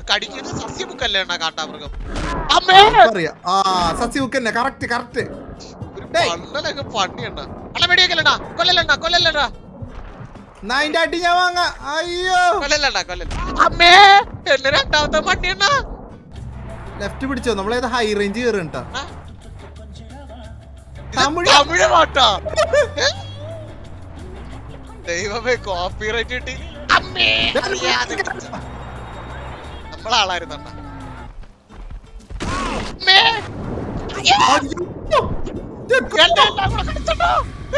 കടിക്കുന്നത് സസ്യബുക്കല്ലേ അണ്ണാ കാട്ടാമൃഗം അമ്മേ അറിയാം ആ സസ്യബുക്ക് തന്നെ കറക്റ്റ് കറക്റ്റ് ഒരു ഡേയ്. പള്ളലൊക്കെ പണിയണ്ണ അണ്ണ വെടിയൊക്കെല്ലണ്ണ കൊല്ലല്ലണ്ണ കൊല്ലല്ലണ്ണ നൈൻ്റെ അടി ഞാൻ വാങ്ങാ അയ്യോ കൊല്ലല്ലണ്ണ കൊല്ലല്ല അമ്മേ എന്നെ രണ്ടാമത്തെ പണിയണ്ണ ലെഫ്റ്റ് പിടിച്ചോ നമ്മളേത് ഹൈ റേഞ്ച് കയറും കേട്ടോ തമിഴ്. തമിഴ് പാട്ടാ ഏ? ദൈവമേ കോപ്പി റൈറ്റ് കിട്ടി അമ്മേ അറിയാതെ കിട്ടി. നമ്മളാളായിരുന്നു അണ്ണ അമ്മേ അയ്യോ. എന്നെ എല്ലാം കൂടെ കടിച്ചോട്ടോ.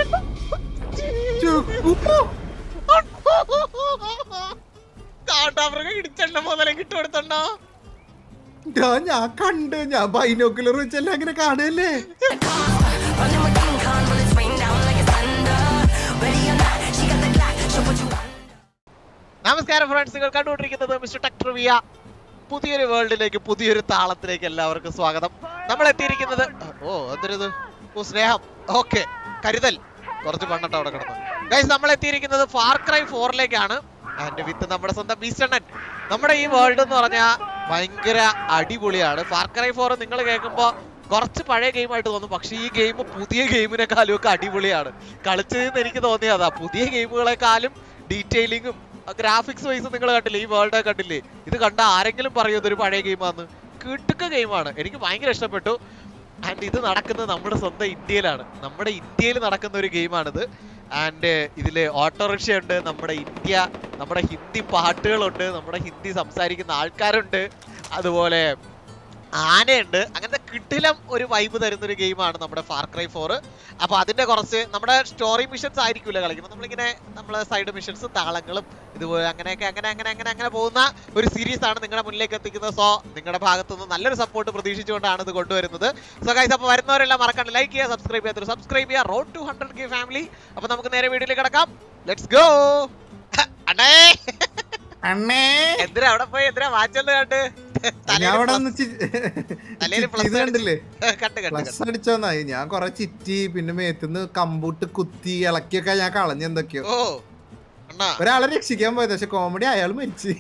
കാട്ടാമൃഗം ഇടിച്ചെണ്ണ മുതലേ കിട്ടുകൊടുത്തണ്ണ ഞാൻ കണ്ട് ഞാൻ ബൈനോക്കുലർ വെച്ചെല്ലാം അങ്ങനെ കാണുകയല്ലേ Running with King Kong, bullets rain down like it's thunder. Ready or not, she got the Glock, she'll put you on. നമസ്കാരം ഫ്രണ്ട്സ് നിങ്ങൾ കണ്ടുകൊണ്ടിരിക്കുന്നത് മിസ്റ്റർ ടെക്ട്രിവിയ പുതിയൊരു വേൾഡിലേക്ക് പുതിയൊരു താളത്തിലേക്ക് എല്ലാവർക്കും സ്വാഗതം നമ്മൾ എത്തിയിരിക്കുന്നത് ഓ എന്തൊരിത് ഓ സ്നേഹം ഓക്കെ കരുതൽ കുറച്ച് പണ്ടട്ടോ അവിടെ കിടന്നു ഗൈസ് നമ്മൾ എത്തിയിരിക്കുന്നത് ഫാർ ക്രൈ ഫോറിലേക്കാണ് ആൻഡ് വിത്ത് നമ്മുടെ സ്വന്തം ബീസ്റ്റണ്ണൻ നമ്മുടെ ഈ വേൾഡ് എന്ന് പറഞ്ഞാൽ ഭയങ്കര അടിപൊളിയാണ് ഫാർ ക്രൈ ഫോർ നിങ്ങൾ കേൾക്കുമ്പോൾ കുറച്ച് പഴയ ഗെയിമായിട്ട് തോന്നും പക്ഷേ ഈ ഗെയിം പുതിയ ഗെയിമിനെക്കാളും ഒക്കെ അടിപൊളിയാണ് കളിച്ചതെന്ന് എനിക്ക് തോന്നിയതാ പുതിയ ഗെയിമുകളെക്കാളും ഡീറ്റെയിലിങ്ങും ഗ്രാഫിക്സ് വൈസ് നിങ്ങൾ കണ്ടില്ലേ ഈ വേൾഡ് കണ്ടില്ലേ ഇത് കണ്ട ആരെങ്കിലും പറയും ഇതൊരു പഴയ ഗെയിമാന്ന് കിട്ടുക്ക ഗെയിമാണ് എനിക്ക് ഭയങ്കര ഇഷ്ടപ്പെട്ടു ആൻഡ് ഇത് നടക്കുന്നത് നമ്മുടെ സ്വന്തം ഇന്ത്യയിലാണ് നമ്മുടെ ഇന്ത്യയിൽ നടക്കുന്ന ഒരു ഗെയിമാണിത് ആൻഡ് ഇതില് ഓട്ടോറിക്ഷ ഉണ്ട് നമ്മുടെ ഇന്ത്യ നമ്മുടെ ഹിന്ദി പാട്ടുകളുണ്ട് നമ്മുടെ ഹിന്ദി സംസാരിക്കുന്ന ആൾക്കാരുണ്ട് അതുപോലെ ആനയുണ്ട് അങ്ങനത്തെ കിടിലം ഒരു വൈബ് തരുന്ന ഒരു ഗെയിമാണ് നമ്മുടെ ഫാർ ക്രൈ ഫോർ അപ്പൊ അതിന്റെ കുറച്ച് നമ്മുടെ സ്റ്റോറി മിഷൻസ് ആയിരിക്കില്ല കളിക്കുന്നത് നമ്മളിങ്ങനെ നമ്മളെ സൈഡ് മിഷൻസ് താളങ്ങളും ഇതുപോലെ അങ്ങനെയൊക്കെ അങ്ങനെ അങ്ങനെ അങ്ങനെ അങ്ങനെ പോകുന്ന ഒരു സീരീസ് ആണ് നിങ്ങളുടെ മുന്നിലേക്ക് എത്തിക്കുന്നത് സോ നിങ്ങളുടെ ഭാഗത്തു നിന്ന് നല്ലൊരു സപ്പോർട്ട് പ്രതീക്ഷിച്ചുകൊണ്ടാണ് ഇത് കൊണ്ടുവരുന്നത് സോ ഗൈസ് അപ്പോൾ വരുന്നവരെല്ലാം മറക്കാണ്ട് ലൈക്ക് ചെയ്യുക സബ്സ്ക്രൈബ് ചെയ്യാത്ത സബ്സ്ക്രൈബ് ചെയ്യുക road to hundred K family അപ്പൊ നമുക്ക് നേരെ വീഡിയോയിലേക്ക് കിടക്കാം ലെറ്റ്സ് ഗോ അണ്ണേ അണ്ണേ എന്തിനാ അവിടെ പോയി എന്തിനാ വാച്ചെന്ന് കണ്ട് ഞാൻ അവിടെ തലയിൽ ഒന്ന് ചി- തലയിൽ ചിറ്റി plus ഇത് കണ്ടില്ലേ കണ്ട് കണ്ട് പ്ലസ് കണ്ട് അടിച്ചോന്നായി ഞാൻ കൊറേ ചിറ്റി പിന്നെ മേത്തുനിന്ന് കമ്പൂട്ട് കുത്തി ഇളക്കിയൊക്കെ ഞാൻ കളഞ്ഞു എന്തൊക്കെയോ ഓ അണ്ണാ ഒരാളെ രക്ഷിക്കാൻ പോയത് പക്ഷെ കോമഡി അയാൾ മരിച്ചു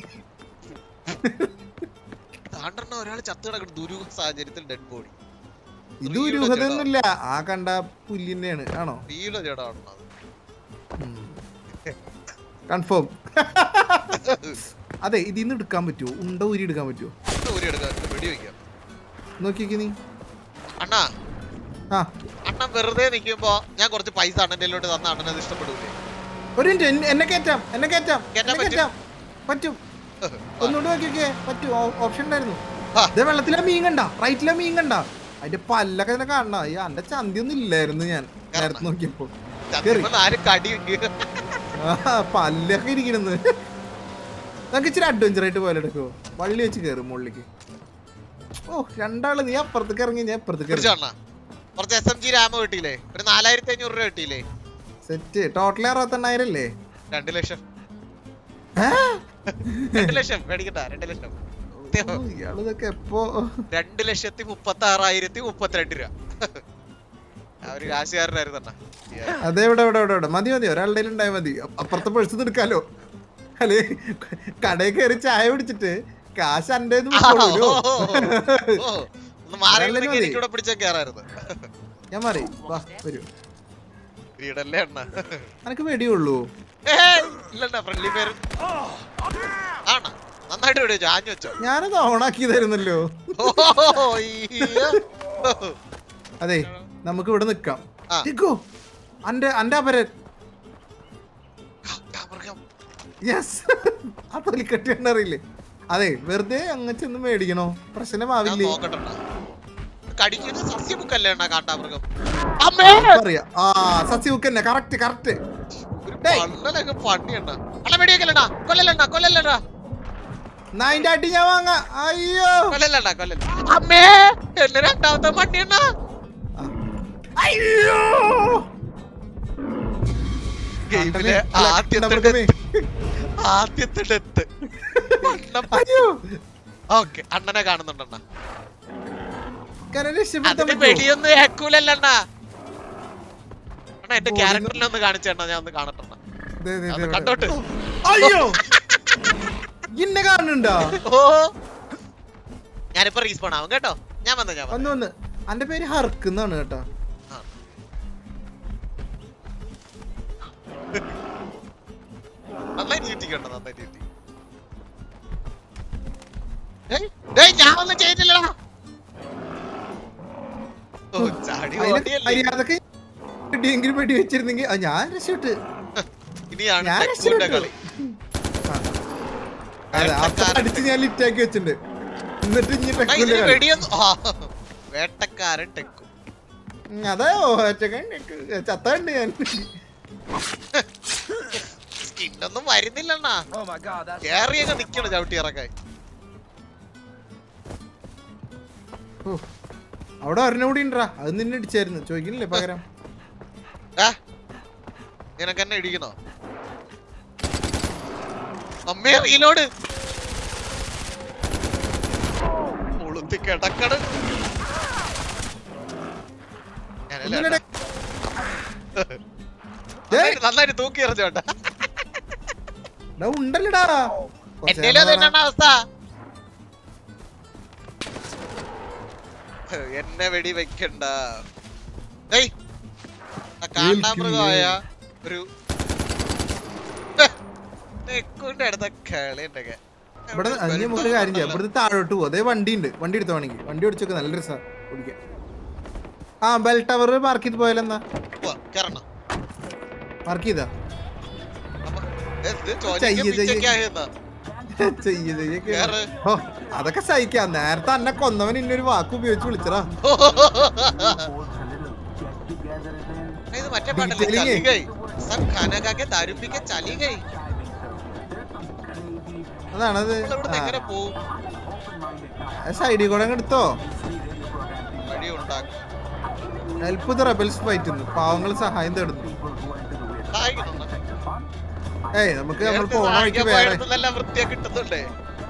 താണ്ടെണ്ണ ഒരാൾ ചത്ത് കിടക്കുന്ന ദുരൂഹ സാഹചര്യത്തിൽ ഡെഡ് ബോഡി ഇത് ദുരൂഹതൊന്നുമില്ല ആ കണ്ട പുല്ലിന്റെയാണ് ആണോ നീല ചേടാണ് കൺഫേം അതെ ഇതിന്ന് എടുക്കാൻ പറ്റുമോ ഉണ്ട ഊരി എടുക്കാൻ പറ്റുമോ ഊരി എടുക്കാം വെടി വെക്കാം നോക്കിക്ക് നീ അണ്ണാ ആ അണ്ണൻ വെറുതെ നിൽക്കുമ്പോ ഞാൻ കുറച്ച് പൈസ അണ്ണൻ്റെ തന്ന അണ്ണൻ അത് ഇഷ്ടപ്പെടൂലേ ഒരു മിനിറ്റ് എന്നെ- എന്നെ കയറ്റാം എന്നെ കയറ്റാം കയറ്റാൻ എന്നെ പറ്റും? കയറ്റാം പറ്റും ഒന്നുകൂടെ നോക്കിയൊക്കെ പറ്റും ഓപ്ഷൻ ഉണ്ടായിരുന്നു ആ. ഇതേ വെള്ളത്തിലെ മീൻ കണ്ട റൈറ്റിലെ മീൻ കണ്ട അതിന്റെ പല്ലൊക്കെ തന്നെ കാണണ ഈ അന്റെ ചന്തി ഒന്നും ഇല്ലായിരുന്നു ഞാൻ നേരത്തെ നോക്കിയപ്പോ ചത്തിപ്പോ നാല് കടി ആ പല്ലൊക്കെ ഇരിക്കണെന്ന് നമുക്ക് ഇച്ചിരി അഡ്വഞ്ചർ ആയിട്ട് പോലെ എടുക്കോ വള്ളി വെച്ച് കയറും മുകളിലേക്ക് ഓ രണ്ടാള് നീ അപ്പുറത്തേക്ക് ഇറങ്ങി ഞാൻ അപ്പുറത്തേക്ക് കുറിച്ച് ഇറങ്ങി അണ്ണ കുറച്ച് എസ് എം ജി രാമ കിട്ടിയില്ലേ ഒരു നാലായിരത്തി അഞ്ഞൂറ് രൂപ കിട്ടിയില്ലേ സെറ്റ് ടോട്ടൽ അറുപത്തെണ്ണായിരം അല്ലേ രണ്ട് ലക്ഷം ഏ? രണ്ട് ലക്ഷം മേടിക്കണ്ട രണ്ട് ലക്ഷം ഓ, ഇയാള് ഇതൊക്കെ എപ്പോ രണ്ട് ലക്ഷത്തി മുപ്പത്തി ആറായിരത്തി മുപ്പത്തിരണ്ട് രൂപ ആ ഒരു കാശുകാരനായിരുന്നു അണ്ണ അതെ ഇവിടെ ഇവിടെ ഇവിടെ ഇവിടെ മതി മതി ഒരാളുടെ ഉണ്ടായാൽ മതി അ- അപ്പുറത്തെ പഴുത്ത് എടുക്കാലോ അല്ലേ കടയിൽ കയറി ചായ പിടിച്ചിട്ട് കാശ് അന്റെ ഒന്ന് മാറി നല്ലത് മതി. എനിക്കൂടെ പിടിച്ച കേറായിരുന്നു ഞാൻ മാറി വാ വരൂ വീടല്ലേ അണ്ണ അനക്ക് വെടിയുള്ളൂ ഏയ്, ഇല്ലണ്ണ ഫ്രണ്ട്ലി പേര് ആണോ നന്നായിട്ട് വിടിയോ ചാഞ്ഞു വെച്ചോ ഞാനത് ഓണാക്കിയതായിരുന്നല്ലോ ഓ, ഈയ്യോ. അതെ നമുക്ക് ഇവിടെ നിക്കാം ആ. നിക്കോ അന്റെ അന്റെ അപരൻ കാട്ടാമൃഗം. യെസ് ആ തൊലിക്കട്ടി അറിയില്ലേ അതെ വെറുതെ അങ്ങ് ചെന്ന് മേടിക്കണോ ഞാൻ പ്രശ്നമാവില്ലേ നോക്കട്ടെ അണ്ണാ. കടിക്കുന്നത് സസ്യബുക്കല്ലേ അണ്ണാ കാട്ടാമൃഗം അമ്മേ അറിയാം ആ സസ്യബുക്ക് തന്നെ കറക്റ്റ് കറക്റ്റ് ഒരു ഡേയ്. പള്ളലൊക്കെ പണിയണ്ണ അണ്ണ വെടിയൊക്കെല്ലണ്ണ കൊല്ലല്ലണ്ണ കൊല്ലല്ലണ്ണ നൈൻ്റെ അടി ഞാൻ വാങ്ങാ അയ്യോ കൊല്ലല്ലണ്ണ കൊല്ലല്ല അമ്മേ എന്നെ രണ്ടാമത്തെ പണിയണ്ണ ആ. അയ്യോ ഗെയിമിലെ അല്ല, ആദ്യത്തെ ഡബിൾ death. ആദ്യത്തെ ഡെത്ത് അയ്യോ ഓക്കെ അണ്ണനെ കാണുന്നുണ്ടണ്ണ കാരണം രക്ഷപ്പെടുത്താൻ അതിന് പറ്റുമോ? വെടിയൊന്നും ഏക്കൂലല്ലണ്ണ അണ്ണ എന്റെ ഓ, ക്യാരക്ടറിനെ ഒന്ന് കാണിച്ചണ്ണ ഞാൻ ഒന്ന് കാണട്ടെ അണ്ണാ. ദേ, ദേ, ദേ, അത് ഇവിടെ. കണ്ടോട്ട് അയ്യോ ഇന്നെ കാണുന്നുണ്ടോ ഓ ഞാനിപ്പോ റീസ്പോൺ ആവും കേട്ടോ ഞാൻ വന്നു ഞാൻ വന്നു വന്ന് വന്ന് അന്റെ പേര് ഹർക്കുന്നാണ് കേട്ടോ ആ. നന്നായി ചീറ്റിക്കണ്ട നന്നായി ചീറ്റി ഏയ്, ഡേയ്, ഞാൻ ഒന്നും ചെയ്തില്ലടാ ഓ ചാടി അതിന് ഓടിയല്ലേ മര്യാദക്ക് ഇടിയെങ്കിലും വെടി വെച്ചിരുന്നെങ്കിൽ ആ, ഞാൻ രക്ഷപ്പെട്ട് ഇനിയാണ് ഞാൻ ടെക്കൂന്റെ രക്ഷപ്പെട്ടു കളി അതെ അപ്പൊ വേട്ടക്കാരൻ. അടിച്ച് ഞാൻ ലിറ്റാക്കി വെച്ചിട്ടുണ്ട് എന്നിട്ട് ഇനി എടാ, ടെക്കൂന്റെ ഇതിന് കളി. വെടിയൊന്നും ആ, വേട്ടക്കാരൻ ടെക്കും ഉം, അതാ ഒറ്റക്കൻ ചത്തണ്ട് ഞാൻ സ്കിന്നൊന്നും വരുന്നില്ലണ്ണാ Oh my god, that's കേറിയൊക്കെ നിക്കണം ചവിട്ടി ഇറക്കാൻ ഓ, അവിടെ ഒരെണ്ണം കൂടി ഉണ്ടാ അത് നിന്നെ ഇടിച്ചായിരുന്നു ചോദിക്കുന്നില്ലേ പകരം ഏ? നിനക്ക് എന്നെ ഇടിക്കണോ അമ്മേ റീലോഡ് ഉളുത്തി കിടക്കണ് ഞാനല്ലേ ഒന്നിനെടെ- ഏട്ടാ. നന്നായിട്ട് നന്നായിട്ട് തൂക്കി എറിഞ്ഞോട്ടാ എടാ, ഉണ്ടല്ലോടാ കുറച്ച് എന്തേലും അത് നേരം തന്നെയാണ് അവസ്ഥ എന്നെ വെടി വെക്കണ്ട ഏയ് ആ കാണ്ടാമൃഗമായ ഒരു തെക്കുന്റെ അടുത്ത കളി ഉണ്ടൊക്കെ ഇവിടെ അഞ്ഞ മുകളിൽ കാര്യം ചെയ്യാം ഇവിടുത്തെ താഴോട്ട് പോകും അതേ വണ്ടി ഉണ്ട് വണ്ടി എടുത്തോ വേണമെങ്കിൽ വണ്ടി ഓടിച്ചൊക്കെ നല്ല രസാ ഓടിക്കാൻ ആ ബെൽ ടവർ മാർക്ക് ചെയ്ത് പോയാലെന്നാ കേറണം മാർക്ക് ചെയ്താ അപ്പൊ എന്ത് ചെയ്യ്, ചോദിക്കാൻ ചെയ്യ്. പിച്ചയ്ക്കായെന്നാ? ചെയ്യ ചെയ്യൊക്കെ കേറ്. ഓ അതൊക്കെ സഹിക്കാം നേരത്തെ അന്നെ കൊന്നവൻ ഇന്നൊരു വാക്ക് ഉപയോഗിച്ച് വിളിച്ചടാ ഇത് മറ്റേ പാട്ടല്ലേ Detailing ഏ. ചലികൈ സബ് ഖാനകാക്കെ ദാരുപ്പിക്ക ചലികൈ അതാണത് നമ്മളിവിടുന്ന് എങ്ങനെ പോവും സൈഡിൽ കൂടെ അങ്ങ് എടുത്തോ വഴി ഉണ്ടാക്കും ഹെൽപ്പ് ദ റെബൽസ് ഫൈറ്റ് പാവങ്ങൾ സഹായം തേടുന്നു സഹായിക്കുന്നുണ്ടോ? ഏയ് നമുക്ക് നമ്മൾ നേരത്തെ പോണ വഴിക്ക് സഹായിക്കാൻ വേറെ പോയടത്തുന്നെല്ലാം വൃത്തിയാക്കി കിട്ടുന്നുണ്ടേ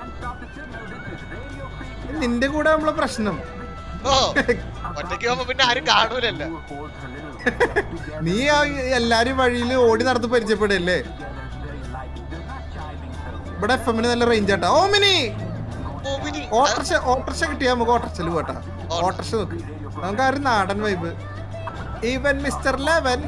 നിന്റെ കൂടെ നമ്മളെ പ്രശ്നം ഓ ഒറ്റയ്ക്ക് പോകുമ്പോ പിന്നെ ആരും കാണൂലല്ലോ നീ ആ എല്ലാരും വഴിയിൽ ഓടി നടന്ന് പരിചയപ്പെടല്ലേ ഇവിടെ എഫ് എമ്മിന് നല്ല റേഞ്ച് ആട്ടാ ഓ മിനി ഓ, മിനി. ഓട്ടർഷ ഓട്ടർഷ കിട്ടിയാ നമുക്ക് ഓട്ടർഷല് പോട്ടാ ഓട്ടർഷ നോക്ക് നമുക്ക് ആ ഒരു നാടൻ vibe even mister eleven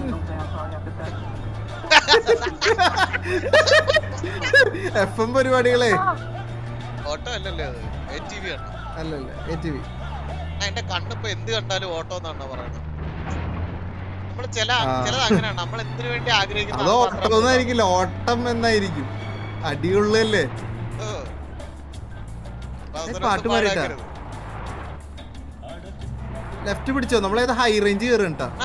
F M പരിപാടികളെ ഓട്ടോ അല്ലല്ലേ അത് എ ടി വി ആണ് അല്ലല്ല എ ടി വി ആ, എന്റെ കണ്ണിപ്പോ എന്ത് കണ്ടാലും ഓട്ടോ എന്നാണ് പറയുന്നത് നമ്മള് ചില ആ. ചിലത് അങ്ങനെയാണ് നമ്മൾ എന്തിനു വേണ്ടി ആഗ്രഹിക്കുന്നു അത് അത് ഓട്ടം മാത്രം എന്നായിരിക്കില്ല ഓട്ടം എന്നായിരിക്കും അടിയുള്ളല്ലേ ഓ. അവസരം പാട്ട് ഒന്നും പാടിയിട്ടാ? പാഴാക്കരുത്. ലെഫ്റ്റ് പിടിച്ചോ നമ്മളേത് ഹൈ റേഞ്ച് കയറുണ്ടാ ആ?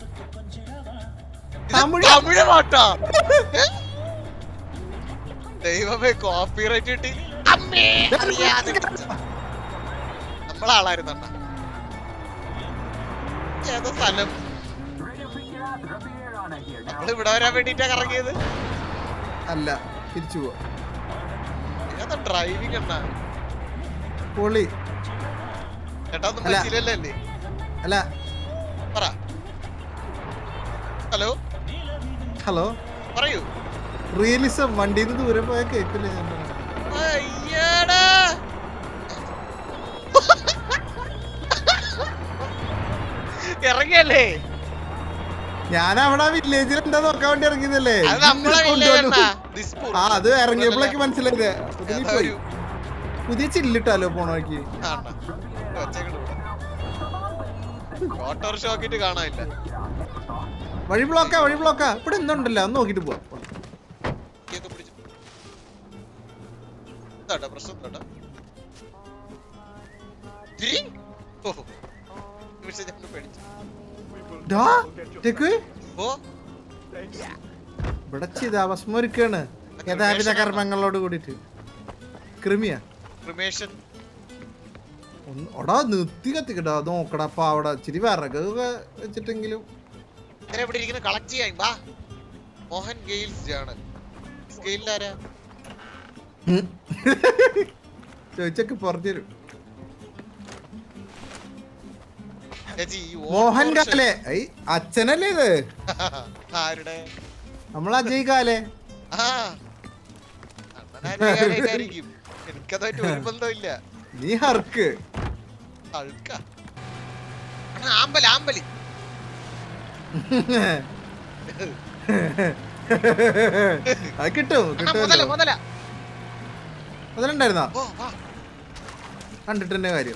ഇത് തമിഴ്? തമിഴ് പാട്ടാ ഏ? ദൈവമേ കോപ്പിറൈറ്റ് കിട്ടി അമ്മേ അറിയാതെ വിളിച്ച. നമ്മളാളായിരുന്നു അണ്ണാ ഏതോ സ്ഥലം നമ്മൾ ഇവിടെ വരാൻ വേണ്ടിട്ടാ കറങ്ങിയത് അല്ല തിരിച്ചു പോവാ ഏതാ ഡ്രൈവിംഗ് അണ്ണാ പൊളി ചേട്ടാ ഒന്നും അല്ല. പറ്റില്ലല്ലേ അല്ല പറ ഹലോ ഹലോ പറയൂ റിയലിസം വണ്ടിയിൽ നിന്ന് ദൂരെ പോയാൽ കേൾക്കില്ല ഞാൻ പറയുന്നത്. അയ്യടാ ഇറങ്ങിയല്ലേ ഞാൻ അവിടെ വില്ലേജിൽ എന്താ നോക്കാൻ വേണ്ടി ഇറങ്ങിയതല്ലേ അത് നമ്മളെ ഇന്നെ village കൊണ്ടുവന്നു. അണ്ണാ. ദിസ്പൂർ. ആ അത് ഇറങ്ങിയപ്പോഴേക്ക് മനസ്സിലായത് അപ്പൊ ഇതിൽ ഏതാ പോയി. ഒരു- പുതിയ ചില്ലിട്ടാലോ പോണ വഴിക്ക് ആ അണ്ണാ. ഇത് വെച്ചേക്കണ് ഇവിടെ. ഓട്ടോറിക്ഷ നോക്കിയിട്ട് കാണാനില്ല വഴി ബ്ലോക്കാ വഴി ബ്ലോക്കാ ഇവിടെ എന്തുണ്ടല്ലോ ഒന്ന് നോക്കിട്ട് പോവാം ഇതൊക്കെ പിടിച്ചു എന്താട്ടാ പ്രശ്നം എന്താട്ടാ തിരി ഓ നിമിഷം ഞാൻ പേടിച്ചു ഡാ, ടെക്ക്, ഓ ഇവിടെ ചിതാഭസ്മം ഒരുക്കാണ് യഥാവിധ കർമ്മങ്ങളോട് കൂടിട്ട് കൃമിയ ക്രിമേഷൻ ഒന്ന് ഒടാ നിർത്തി കത്തിക്കടാ നോക്കടാ അപ്പൊ അവിടെ ഇച്ചിരി വിറകൊക്കെ വെച്ചിട്ടെങ്കിലും ഇങ്ങനെ ഇവിടെ ഇരിക്കുന്ന കളക്ട് ചെയ്യാൻ വാ മോഹൻ ഗെയിൽസ് ജേണൽ ഗെയിലാരാ ഉം. ചോദിച്ചൊക്കെ പറഞ്ഞു തരും ചേച്ചി ഈ മോഹൻ ഓട്ടോറിക്ഷ- കാലെ ഐ അച്ഛനല്ലേ ഇത് ആരുടെ നമ്മൾ അജയ് കാലെ ആ അണ്ണനായിരിക്കും എനിക്കതായിട്ട് ഒരു ബന്ധമില്ല നീ ഹർക്ക് അഴുക്ക അണ്ണാ, ആമ്പല് ആമ്പല് അത് കിട്ടും അണ്ണാ, മുതല കിട്ടുമല്ലോ മുതല അതിലുണ്ടായിരുന്നോ ഓ വാ കണ്ടിട്ട് തന്നെ കാര്യം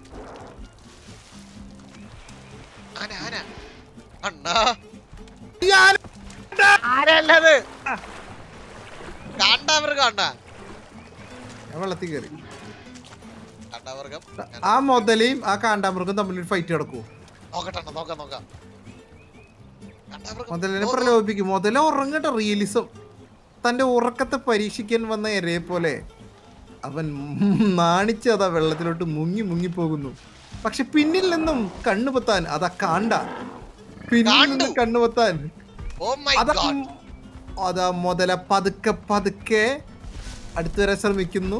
ആന ആന അണ്ണാ ഞാൻ ആരല്ലത് കാണ്ടാമൃഗം അണ്ണാ ഞാൻ വെള്ളത്തിൽ കയറി കാണ്ടാമൃഗം ആ മുതലയും ആ കാണ്ടാമൃഗം തമ്മിൽ ഒരു ഫൈറ്റ് നടക്കുവോ നോക്കട്ടെ അണ്ണാ, നോക്കാം നോക്കാം കാണ്ടാമൃഗം മുതലിനെ ഓ, ഓ. പ്രലോഭിപ്പിക്കും മുതല ഉറങ്ങട്ടെ റിയലിസം തന്റെ ഉറക്കത്തെ പരീക്ഷിക്കാൻ വന്ന എരയെ പോലെ അവൻ നാണിച്ച് അതാ വെള്ളത്തിലോട്ട് മുങ്ങി മുങ്ങി പോകുന്നു പക്ഷെ പിന്നിൽ നിന്നും കണ്ണുപൊത്താൻ അതാ കാണ്ട പിന്നിൽ കാണ്ടു. നിന്നും കണ്ണുപൊത്താൻ ഓ മൈ അതാ ഗോഡ് അതാ മുതല പതുക്കെ പതുക്കെ അടുത്തു വരാൻ ശ്രമിക്കുന്നു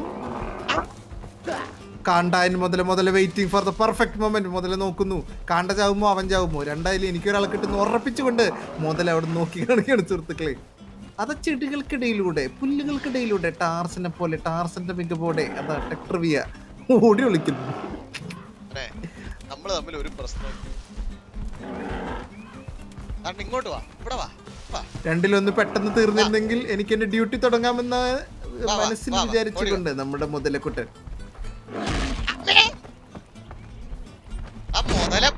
കാണ്ടായൻ മുതല മുതല waiting for the perfect moment മുതല നോക്കുന്നു കാണ്ട ചാവുമോ അവൻ ചാവുമോ രണ്ടായാലും എനിക്കൊരാളെ കിട്ടുന്നു ഉറപ്പിച്ചുകൊണ്ട് മുതല അവിടെ നോക്കി കാണിക്കുകയാണ് സുഹൃത്തുക്കളെ അതാ ചെടികൾക്കിടയിലൂടെ പുല്ലുകൾക്കിടയിലൂടെ ടാർസിനെ പോലെ ടാർസന്റെ മികവോടെ അതാ ടെക്ട്രവിയ ഓടി വിളിക്കുന്നു അതെ നമ്മള് തമ്മിൽ ഒരു പ്രശ്നം കാരണം ഇങ്ങോട്ട് വാ ഇവിടെ വാ വാ രണ്ടിലൊന്ന് പെട്ടെന്ന് തീർന്നിരുന്നെങ്കിൽ എനിക്ക് എന്റെ ഡ്യൂട്ടി തുടങ്ങാമെന്ന് വാ, മനസ്സിൽ വാ, വാ, വിചാരിച്ചുകൊണ്ട് നമ്മുടെ മുതലക്കുട്ടൻ അമ്മേ! ആ മുതലം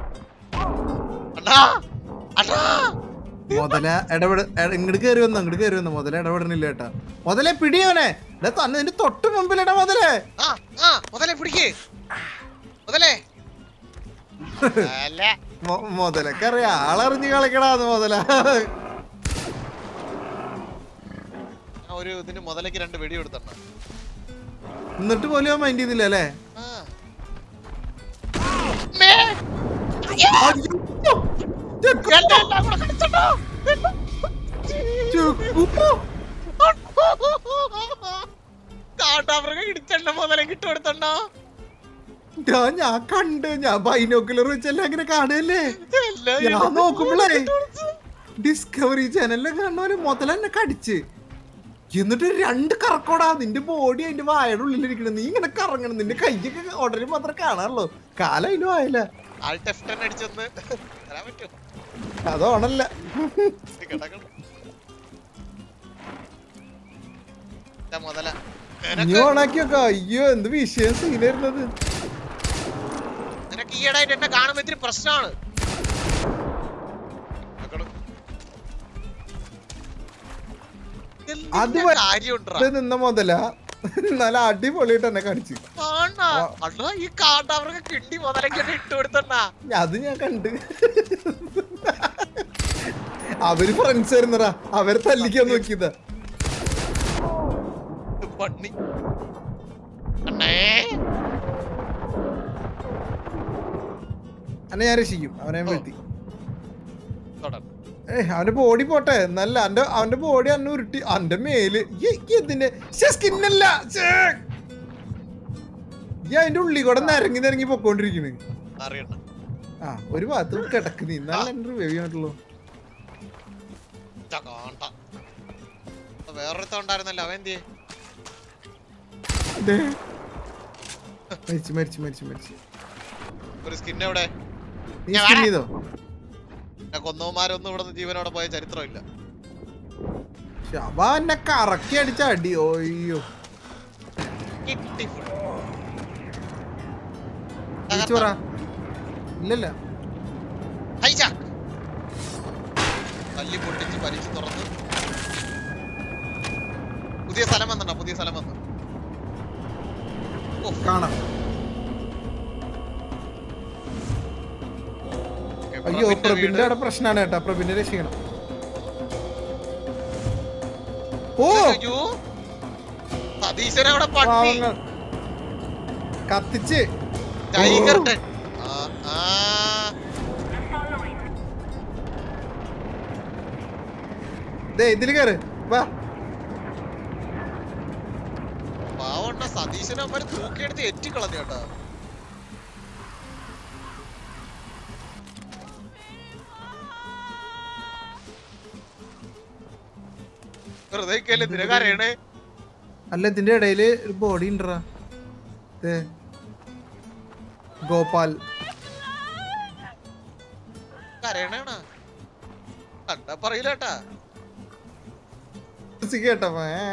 അണ്ണാ അണ്ണാ മുതല ഇടപെട എ- ഇങ്ങോട്ട് കയറി വന്നു അങ്ങോട്ട് കയറി വന്നു മുതല ഇടപെടണില്ല കേട്ടാ മുതലെ പിടിയോനെ എടാ തന്നെ നിന്റെ തൊട്ട് മുമ്പിലിടാ മുതലേ ആ ആ മുതലേ പിടിക്ക് മുതലേ അല്ല മൊ- മുതലക്കറിയാ ആളറിഞ്ഞ് കളിക്കടാന്ന് മുതല ഞാൻ ഒരു ഇതിന് മുതലേക്ക് രണ്ട് വെടി കൊടുത്തണ്ണ എന്നിട്ട് പോലും അവൻ മൈൻഡ് ചെയ്തില്ല അല്ലേ ആ അമ്മേ! അയ്യോ! ചെക്കു! എന്നെ എല്ലാം കൂടെ കടിച്ചണ്ണാ. ചെക്കു! കാട്ടാമൃഗം ഇടിച്ചെണ്ണ മുതലേ കിട്ടുകൊടുത്തണ്ണ ഡാ, ഞാൻ കണ്ട് ഞാൻ ബൈനോക്കുലർ വെച്ചെല്ലാം അങ്ങനെ കാണുകയല്ലേ എല്ലാം ഞാൻ ഇതിന് നോക്കുമ്പോളേ മുതലേ ഇട്ടുകൊടുത്തു. ഡിസ്കവറി ചാനലിൽ കാണുന്നവര് മുതല എന്നെ കടിച്ച് എന്നിട്ട് രണ്ട് കറക്കോടാ നിന്റെ ബോഡി അതിന്റെ വായയുടെ ഉള്ളിലിരിക്കണം നീ ഇങ്ങനെ കറങ്ങണം നിന്റെ കൈയൊക്കെ ഉടനെ മാത്രം കാണാറുള്ളൂ കാലം അതിന് വായല ആൾട്ട് എഫ് ടെൻ അടിച്ചൊന്ന് തരാൻ പറ്റുമോ അതോണല്ല ഇത് കിടക്കണം ഇതാ മുതല നീ നിനക്ക് ഓണാക്കി വെക്ക അയ്യോ എന്ത് വിഷയം സീനായിരുന്നത് നിനക്ക് ഈയിടായിട്ട് എന്നെ കാണുമ്പോ ഇത്തിരി പ്രശ്നമാണ് അത് വ- കാര്യമുണ്ടാ ഇത് നിന്ന മുതല നല്ല അടിപൊളിയായിട്ട് എന്നെ കടിച്ച് അണ്ണാ ഈ കാട്ടാവർക്ക് കിണ്ടി മുതലൊക്കെ ഇട്ട് കൊടുത്തണ്ണാ അത് ഞാൻ കണ്ട് അവര് ഫ്രണ്ട്സ് ആയിരുന്നടാ അവരെ തല്ലിക്കാൻ നോക്കിയതാ ഇത് പണ്ണി അണ്ണേ അന്നെ ഞാൻ രക്ഷിക്കും അവനെ ഞാൻ വീഴ്ത്തി തുടർ ഏ അവന്റെ ബോഡി പോട്ടെ നല്ല അവന്റെ അവന്റെ ബോഡി അന്നെ ഉരുട്ടി അവന്റെ മേല് ഈ ഇതിന്റെ സ്കിന്നല്ല ഈ അതിന്റെ ഉള്ളി കൂടെ നിരങ്ങി നിരങ്ങി പൊക്കോണ്ടിരിക്കണ് അറിയണ്ട ആ ഒരു ഭാഗത്ത് കിടക്ക് നീ നല്ല എന്റെ റിവ്യൂ ചെയ്യാനുള്ളൂ കാണ്ട വേറൊരുത്ത ഉണ്ടായിരുന്നല്ലോ അവൻ എന്തിയെ മരിച്ചു മരിച്ചു മരിച്ചു മരിച്ചു ഒരു സ്കിൻ എവിടെ നീ ഞാൻ സ്കിൻ വേണം. ചെയ്തോ ഞാൻ കൊന്നവന്മാരൊന്നും ഇവിടെ ജീവനോടെ പോയ ചരിത്രമില്ല ശവ എന്നെ കറക്കി അടിച്ച അടി ഓയ്യോ കിട്ടി full. തിരിച്ചു പറ ഇല്ലല്ല ഹൈജാക്ക് തല്ലി പൊട്ടിച്ച് പരിച്ച് തുറന്ന് പുതിയ സ്ഥലം വന്നണ്ട പുതിയ സ്ഥലം വന്നു ഓ, കാണാം okay, അയ്യോ പ്രഭിന്റെ പ്രബിന്റെ വീട്. അവിടെ പ്രശ്നമാണ് കേട്ടാ പ്രബിനെ രക്ഷിക്കണം ഓ അയ്യോ, സതീശൻ അവിടെ പട്ടി പാവങ്ങൾ കത്തിച്ച് ടൈഗർ ഓ. ടെൻ ആ, ആ. ദേ ഇതില് കയറ് വാ പാവണ്ണ സതീശനെ അവന്മാര് തൂക്കിയെടുത്ത് എറ്റിക്കളഞ്ഞു കേട്ടോ വെറുതെ കേല്ലേ നിനക്കറിയണേ അല്ല ഇതിന്റെ ഇടയില് ഒരു ബോഡി ഉണ്ടറാ ദേ. ഗോപാൽ കരയണേണ കണ്ടാ പറയില്ലേട്ടാ കേട്ടോ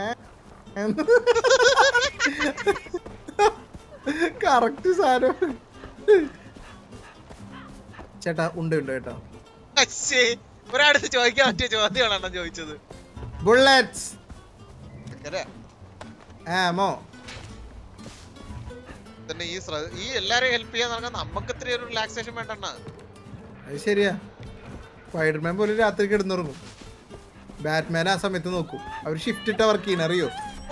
കറക്റ്റ് സാധനം ചേട്ടാ ഉണ്ട് ഉണ്ട് കേട്ടോ അശ്ശേ ഒരാടുത്ത് ചോദിക്കാൻ പറ്റിയ ചോദ്യമാണ് അണ്ണൻ ചോദിച്ചത് ബുള്ളറ്റ്സ് അങ്ങനെ ആമോ തന്നെ ഈ ശ്ര- ഈ എല്ലാരെയും ഹെൽപ്പ് ചെയ്യാൻ നടക്കാൻ നമുക്ക് ഇത്തിരി ഒരു റിലാക്സേഷൻ വേണ്ടണ്ണ അത് ശരിയാ സ്പൈഡർമാൻ പോലും രാത്രി കിടന്നുറങ്ങും ബാറ്റ്മാൻ ആ സമയത്ത് നോക്കും അവർ ഷിഫ്റ്റ് ഇട്ട വർക്ക് ചെയ്യണ അറിയോ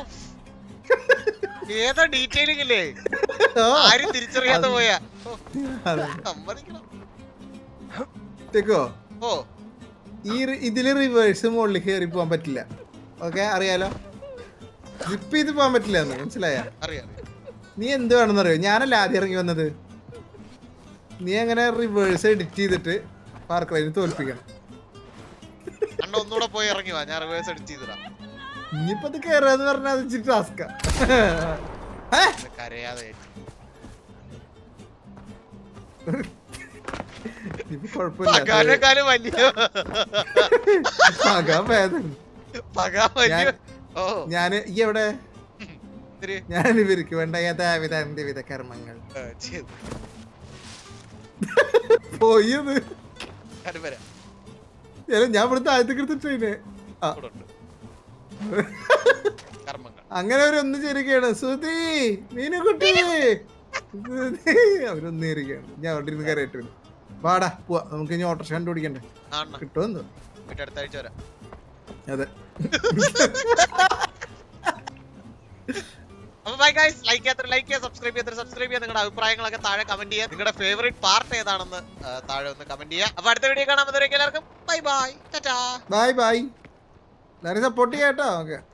ഏതാ ഡീറ്റെയിലിംഗ് ഇല്ലേ ഓ, ആരും തിരിച്ചറിയാതെ പോയാ ഓ, അതെ. സമ്മതിക്കണം തെക്കോ ഓ ഈ റി- ഇതില് റിവേഴ്സ് മുകളിൽ കയറി പോകാൻ പറ്റില്ല ഓക്കെ അറിയാലോ സിപ്പ് ചെയ്ത് പോകാൻ പറ്റില്ല എന്ന് മനസ്സിലായ അറിയാം അറിയാം. നീ എന്ത് വേണമെന്ന് അറിയോ ഞാനല്ല ആദ്യം ഇറങ്ങി വന്നത് നീ അങ്ങനെ റിവേഴ്സ് എഡിറ്റ് ചെയ്തിട്ട് പാർക്രൈന് തോൽപ്പിക്കണം അണ്ണ ഒന്നുകൂടെ പോയി ഇറങ്ങി വാ ഞാൻ റിവേഴ്സ് അടിച്ച് ചെയ്തിടാം ഇനിയിപ്പോ അത് കയറാന്ന് പറഞ്ഞാൽ അത് ഇച്ചിരി ടാസ്കാ ഇത് കരയാതെ ഇപ്പൊ കുഴപ്പമില്ല പകാനേക്കാളും വലിയ പക ഭേദം പകാ വലിയ ഞാൻ- ഓ ഞാന് ഈ എവിടെ ഇത്തിരി ഞാൻ ഇവർക്ക് വേണ്ട യഥാവിധ അന്ത്യവിധ കർമ്മങ്ങൾ ഏ, ചെയ്തു പോയത് ഞാനും വരാം ഞാൻ ഞാൻ ഇവിടെ താഴത്തേക്ക് എടുത്തിട്ടേ ആ ഇവിടെ ഉണ്ട് കർമ്മങ്ങൾ അങ്ങനെ അവരൊന്നും ചേരുകയാണ് സുധി മീനുകുട്ടി സുധി അവരൊന്നും ചേരുകയാണ് ഞാൻ അവിടെ ഇരുന്ന് കയറിയിട്ട് വരും വാടാ പോവാ നമുക്ക് ഇനി ഓട്ടോറിക്ഷ കണ്ടുപിടിക്കണ്ടേ ആ അണ്ണ കിട്ടുമെന്ന് വീട്ടിൽ അടുത്ത ആഴ്ച വരാം അതെ അപ്പൊ ബൈ ഗൈസ് ലൈക്ക് ചെയ്യാത്ത ലൈക്ക് ചെയ്യുക സബ്സ്ക്രൈബ് ചെയ്യാത്ത സബ്സ്ക്രൈബ് ചെയ്യുക നിങ്ങളുടെ അഭിപ്രായങ്ങളൊക്കെ താഴെ കമന്റ് ചെയ്യുക നിങ്ങളുടെ ഫേവറേറ്റ് പാർട്ട് ഏതാണെന്ന് ആ, താഴെ ഒന്ന് കമന്റ് ചെയ്യുക അപ്പൊ അടുത്ത വീഡിയോ കാണാൻ എല്ലാവർക്കും bye bye tata bye bye എല്ലാവരും സപ്പോർട്ട് ചെയ്യാട്ടോ ഓക്കെ